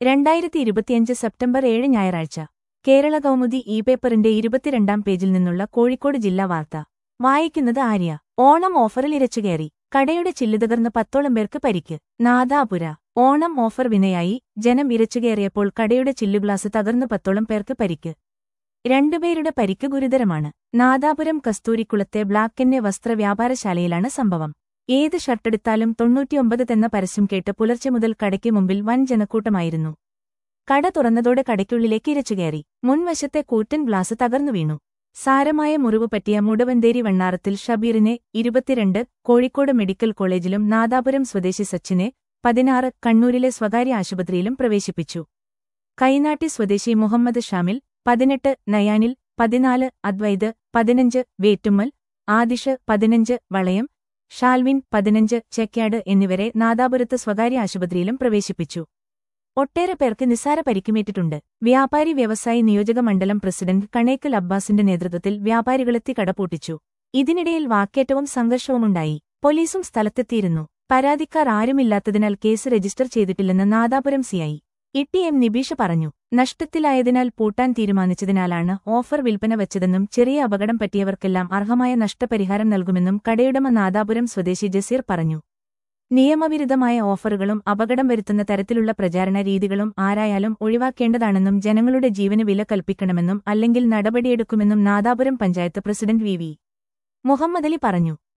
രണ്ടായിരത്തി ഇരുപത്തിയഞ്ച് സെപ്റ്റംബർ ഏഴ് ഞായറാഴ്ച കേരള കൗമുദി ഇ പേപ്പറിന്റെ ഇരുപത്തിരണ്ടാം പേജിൽ നിന്നുള്ള കോഴിക്കോട് ജില്ലാ വാർത്ത വായിക്കുന്നത് ആര്യ ഓണം ഓഫറിൽ ഇരച്ചുകയറി കടയുടെ ചില്ല് തകർന്ന് പത്തോളം പേർക്ക് പരിക്ക് നാദാപുര ഓണം ഓഫർ വിനയായി ജനം ഇരച്ചുകയറിയപ്പോൾ കടയുടെ ചില്ലുഗ്ലാസ് തകർന്ന് പത്തോളം പേർക്ക് പരിക്ക് രണ്ടുപേരുടെ പരിക്ക് ഗുരുതരമാണ് നാദാപുരം കസ്തൂരിക്കുളത്തെ ബ്ലാക്കെന്നെ വസ്ത്രവ്യാപാരശാലയിലാണ് സംഭവം ഏത് ഷർട്ടെടുത്താലും തൊണ്ണൂറ്റിയൊമ്പത് തെന്ന പരസ്യം കേട്ട് പുലർച്ചെ മുതൽ കടയ്ക്ക് മുമ്പിൽ വൻ ജനക്കൂട്ടമായിരുന്നു കട തുറന്നതോടെ കടയ്ക്കുള്ളിലേക്ക് ഇരച്ചുകയറി മുൻവശത്തെ കൂറ്റൻ ഗ്ലാസ് തകർന്നു വീണു സാരമായ മുറിവ് പറ്റിയ മുടവന്തേരി വണ്ണാറത്തിൽ ഷബീറിനെ ഇരുപത്തിരണ്ട് കോഴിക്കോട് മെഡിക്കൽ കോളേജിലും നാദാപുരം സ്വദേശി സച്ചിനെ പതിനാറ് കണ്ണൂരിലെ സ്വകാര്യ ആശുപത്രിയിലും പ്രവേശിപ്പിച്ചു കൈനാട്ടി സ്വദേശി മുഹമ്മദ് ഷാമിൽ പതിനെട്ട് നയാനിൽ പതിനാല് അദ്വൈത് പതിനഞ്ച് വേറ്റുമ്മൽ ആദിഷ് പതിനഞ്ച് വളയം ഷാൽവിൻ പതിനഞ്ച് ചെക്യാട് എന്നിവരെ നാദാപുരത്ത് സ്വകാര്യ ആശുപത്രിയിലും പ്രവേശിപ്പിച്ചു ഒട്ടേറെ പേർക്ക് നിസ്സാര പരിക്കുമേറ്റിട്ടുണ്ട് വ്യാപാരി വ്യവസായി നിയോജക മണ്ഡലം പ്രസിഡന്റ് കണേക്കൽ അബ്ബാസിന്റെ നേതൃത്വത്തിൽ വ്യാപാരികളെത്തി കടപൂട്ടിച്ചു ഇതിനിടയിൽ വാക്കേറ്റവും സംഘർഷവുമുണ്ടായി പോലീസും സ്ഥലത്തെത്തിയിരുന്നു പരാതിക്കാർ ആരുമില്ലാത്തതിനാൽ കേസ് രജിസ്റ്റർ ചെയ്തിട്ടില്ലെന്ന് നാദാപുരം സിഐ ഇട്ടി എം നിബീഷ് പറഞ്ഞു നഷ്ടത്തിലായതിനാൽ പൂട്ടാൻ തീരുമാനിച്ചതിനാലാണ് ഓഫർ വിൽപ്പന വച്ചതെന്നും ചെറിയ അപകടം പറ്റിയവർക്കെല്ലാം അർഹമായ നഷ്ടപരിഹാരം നൽകുമെന്നും കടയുടമ നാദാപുരം സ്വദേശി ജസീർ പറഞ്ഞു നിയമവിരുദ്ധമായ ഓഫറുകളും അപകടം വരുത്തുന്ന തരത്തിലുള്ള പ്രചാരണ രീതികളും ആരായാലും ഒഴിവാക്കേണ്ടതാണെന്നും ജനങ്ങളുടെ ജീവന് വില കൽപ്പിക്കണമെന്നും അല്ലെങ്കിൽ നടപടിയെടുക്കുമെന്നും Nadapuram panchayat president V V Muhammadali പറഞ്ഞു